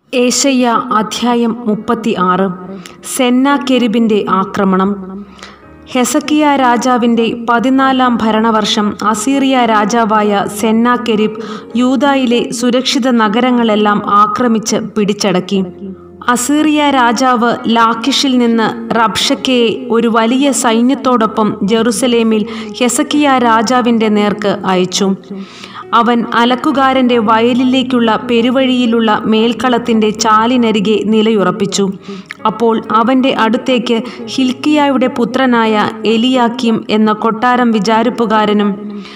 ഏശയ്യ അധ്യായം മുപ്പത്തി ആറ് സെന്നാകെരുബിൻ്റെ ആക്രമണം ഹെസക്കിയ രാജാവിൻ്റെ പതിനാലാം ഭരണവർഷം അസീറിയ രാജാവായ സെന്നാകെരിബ് യൂദായിലെ സുരക്ഷിത നഗരങ്ങളെല്ലാം ആക്രമിച്ച് പിടിച്ചടക്കി അസീറിയ രാജാവ് ലാക്കിഷിൽ നിന്ന് റബ്ഷക്കയെ ഒരു വലിയ സൈന്യത്തോടൊപ്പം ജെറുസലേമിൽ ഹെസക്കിയ രാജാവിൻ്റെ നേർക്ക് അയച്ചു അവൻ അലക്കുകാരൻ്റെ വയലിലേക്കുള്ള പെരുവഴിയിലുള്ള മേൽക്കളത്തിൻ്റെ ചാലിനരികെ നിലയുറപ്പിച്ചു അപ്പോൾ അവൻ്റെ അടുത്തേക്ക് ഹിൽക്കിയായുടെ പുത്രനായ എലിയാക്കിം എന്ന കൊട്ടാരം വിചാരിപ്പുകാരനും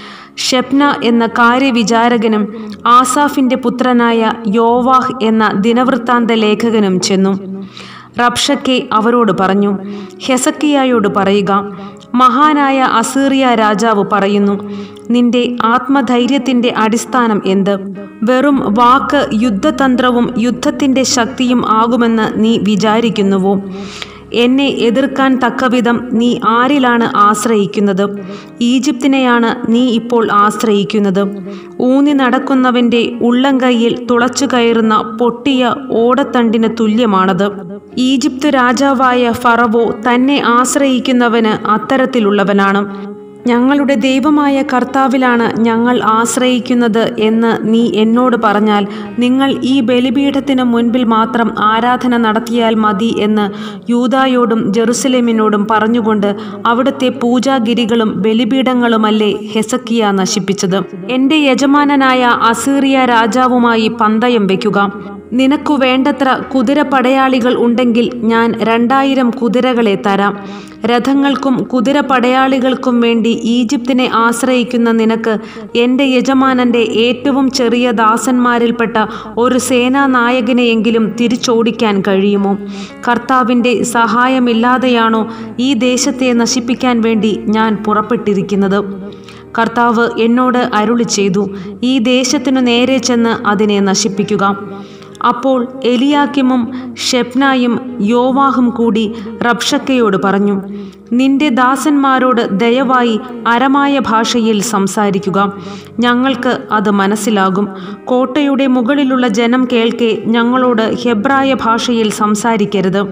ഷെപ്ന എന്ന കാര്യവിചാരകനും ആസാഫിൻ്റെ പുത്രനായ യോവാഹ് എന്ന ദിനവൃത്താന്ത ലേഖകനും ചെന്നു റബ്ഷക്കെ അവരോട് പറഞ്ഞു ഹെസക്കിയായോട് പറയുക മഹാനായ അസീറിയ രാജാവ് പറയുന്നു നിന്റെ ആത്മധൈര്യത്തിന്റെ അടിസ്ഥാനം എന്ത് വെറും വാക്ക് യുദ്ധതന്ത്രവും യുദ്ധത്തിന്റെ ശക്തിയും ആകുമെന്ന് നീ വിചാരിക്കുന്നുവോ എന്നെ എതിർക്കാൻ തക്കവിധം നീ ആരിലാണ് ആശ്രയിക്കുന്നത് ഈജിപ്തിനെയാണ് നീ ഇപ്പോൾ ആശ്രയിക്കുന്നത് ഊന്നി നടക്കുന്നവൻ്റെ ഉള്ളംകൈയിൽ തുളച്ചു കയറുന്ന പൊട്ടിയ ഓടത്തണ്ടിന് തുല്യമാണത് ഈജിപ്ത് രാജാവായ ഫറവോ തന്നെ ആശ്രയിക്കുന്നവന് അത്തരത്തിലുള്ളവനാണ് ഞങ്ങളുടെ ദൈവമായ കർത്താവിലാണ് ഞങ്ങൾ ആശ്രയിക്കുന്നത് എന്ന് നീ എന്നോട് പറഞ്ഞാൽ നിങ്ങൾ ഈ ബലിപീഠത്തിന് മുൻപിൽ മാത്രം ആരാധന നടത്തിയാൽ മതി എന്ന് യൂതായോടും ജെറുസലേമിനോടും പറഞ്ഞുകൊണ്ട് അവിടുത്തെ പൂജാഗിരികളും ബലിപീഠങ്ങളുമല്ലേ ഹെസക്കിയ നശിപ്പിച്ചത് എൻ്റെ യജമാനനായ അസീറിയ രാജാവുമായി പന്തയം വയ്ക്കുക നിനക്കു വേണ്ടത്ര കുതിരപ്പടയാളികൾ ഉണ്ടെങ്കിൽ ഞാൻ രണ്ടായിരം കുതിരകളെ തരാം രഥങ്ങൾക്കും കുതിരപ്പടയാളികൾക്കും വേണ്ടി ഈജിപ്തിനെ ആശ്രയിക്കുന്ന നിനക്ക് എൻ്റെ യജമാനൻ്റെ ഏറ്റവും ചെറിയ ദാസന്മാരിൽപ്പെട്ട ഒരു സേനാനായകനെയെങ്കിലും തിരിച്ചോടിക്കാൻ കഴിയുമോ കർത്താവിൻ്റെ സഹായമില്ലാതെയാണോ ഈ ദേശത്തെ നശിപ്പിക്കാൻ വേണ്ടി ഞാൻ പുറപ്പെട്ടിരിക്കുന്നത് കർത്താവ് എന്നോട് അരുളി ചെയ്തു ഈ ദേശത്തിനു നേരെ ചെന്ന് അതിനെ നശിപ്പിക്കുക അപ്പോൾ എലിയാക്കിമും ഷെപ്നായും യോവാഹും കൂടി റബ്ഷക്കയോട് പറഞ്ഞു നിന്റെ ദാസന്മാരോട് ദയവായി അരമായ ഭാഷയിൽ സംസാരിക്കുക ഞങ്ങൾക്ക് അത് മനസ്സിലാകും കോട്ടയുടെ മുകളിലുള്ള ജനം കേൾക്കെ ഞങ്ങളോട് ഹെബ്രായ ഭാഷയിൽ സംസാരിക്കരുത്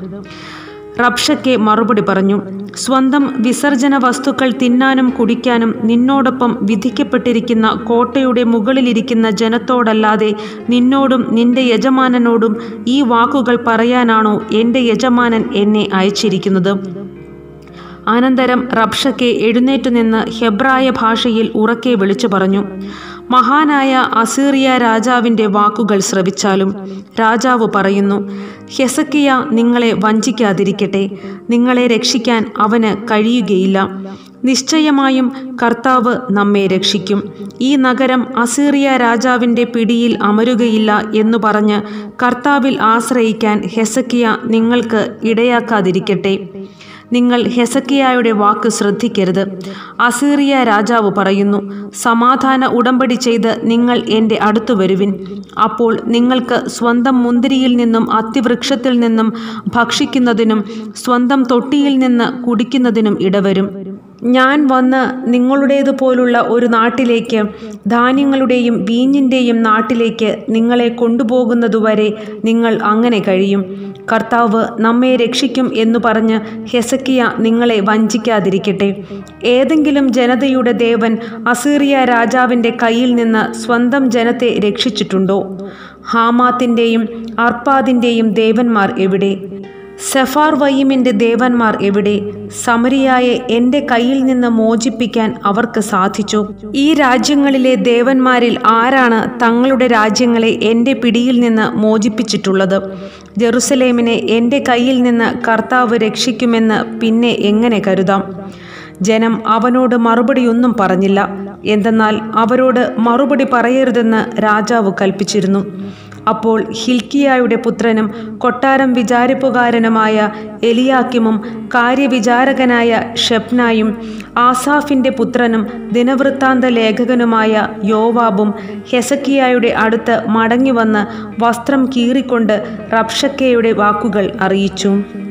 റബ്ഷക്കെ മറുപടി പറഞ്ഞു സ്വന്തം വിസർജന വസ്തുക്കൾ തിന്നാനും കുടിക്കാനും നിന്നോടൊപ്പം വിധിക്കപ്പെട്ടിരിക്കുന്ന കോട്ടയുടെ മുകളിലിരിക്കുന്ന ജനത്തോടല്ലാതെ നിന്നോടും നിന്റെ യജമാനനോടും ഈ വാക്കുകൾ പറയാനാണോ എൻ്റെ യജമാനൻ എന്നെ അയച്ചിരിക്കുന്നത് അനന്തരം റബ്ഷക്കെ എഴുന്നേറ്റു നിന്ന് ഹെബ്രായ ഭാഷയിൽ ഉറക്കെ വിളിച്ചു പറഞ്ഞു മഹാനായ അസീറിയ രാജാവിൻ്റെ വാക്കുകൾ ശ്രവിച്ചാലും രാജാവ് പറയുന്നു ഹെസക്കിയ നിങ്ങളെ വഞ്ചിക്കാതിരിക്കട്ടെ നിങ്ങളെ രക്ഷിക്കാൻ അവന് കഴിയുകയില്ല നിശ്ചയമായും കർത്താവ് നമ്മെ രക്ഷിക്കും ഈ നഗരം അസീറിയ രാജാവിൻ്റെ പിടിയിൽ അമരുകയില്ല എന്നു പറഞ്ഞ് കർത്താവിൽ ആശ്രയിക്കാൻ ഹെസക്കിയ നിങ്ങൾക്ക് ഇടയാക്കാതിരിക്കട്ടെ നിങ്ങൾ ഹെസക്കിയായുടെ വാക്ക് ശ്രദ്ധിക്കരുത് അസീറിയ രാജാവ് പറയുന്നു സമാധാന ഉടമ്പടി ചെയ്ത് നിങ്ങൾ എൻ്റെ അടുത്തു വരുവിൻ അപ്പോൾ നിങ്ങൾക്ക് സ്വന്തം മുന്തിരിയിൽ നിന്നും അത്തിവൃക്ഷത്തിൽ നിന്നും ഭക്ഷിക്കുന്നതിനും സ്വന്തം തൊട്ടിയിൽ നിന്ന് കുടിക്കുന്നതിനും ഇടവരും ഞാൻ വന്ന് നിങ്ങളുടേതുപോലുള്ള ഒരു നാട്ടിലേക്ക് ധാന്യങ്ങളുടെയും വീഞ്ഞിൻ്റെയും നാട്ടിലേക്ക് നിങ്ങളെ കൊണ്ടുപോകുന്നതുവരെ നിങ്ങൾ അങ്ങനെ കഴിയും കർത്താവ് നമ്മെ രക്ഷിക്കും എന്നു പറഞ്ഞ് ഹെസക്കിയ നിങ്ങളെ വഞ്ചിക്കാതിരിക്കട്ടെ ഏതെങ്കിലും ജനതയുടെ ദേവൻ അസീറിയ രാജാവിൻ്റെ കയ്യിൽ നിന്ന് സ്വന്തം ജനത്തെ രക്ഷിച്ചിട്ടുണ്ടോ ഹാമാത്തിൻ്റെയും അർപ്പാദിൻ്റെയും ദേവന്മാർ എവിടെ സെഫാർ വയ്യമിൻ്റെ ദേവന്മാർ എവിടെ സമരിയായെ എൻ്റെ കയ്യിൽ നിന്ന് മോചിപ്പിക്കാൻ അവർക്ക് സാധിച്ചു ഈ രാജ്യങ്ങളിലെ ദേവന്മാരിൽ ആരാണ് തങ്ങളുടെ രാജ്യങ്ങളെ എൻ്റെ പിടിയിൽ നിന്ന് മോചിപ്പിച്ചിട്ടുള്ളത് ജെറുസലേമിനെ എൻ്റെ കയ്യിൽ നിന്ന് കർത്താവ് രക്ഷിക്കുമെന്ന് പിന്നെ എങ്ങനെ കരുതാം ജനം അവനോട് മറുപടിയൊന്നും പറഞ്ഞില്ല എന്തെന്നാൽ അവരോട് മറുപടി പറയരുതെന്ന് രാജാവ് കൽപ്പിച്ചിരുന്നു അപ്പോൾ ഹിൽക്കിയായുടെ പുത്രനും കൊട്ടാരം വിചാരിപ്പുകാരനുമായ എലിയാക്കിമും കാര്യവിചാരകനായ ഷെപ്നായും ആസാഫിൻ്റെ പുത്രനും ദിനവൃത്താന്ത ലേഖകനുമായ യോവാബും ഹെസക്കിയായുടെ അടുത്ത് മടങ്ങിവന്ന് വസ്ത്രം കീറിക്കൊണ്ട് റബ്ഷക്കയുടെ വാക്കുകൾ അറിയിച്ചു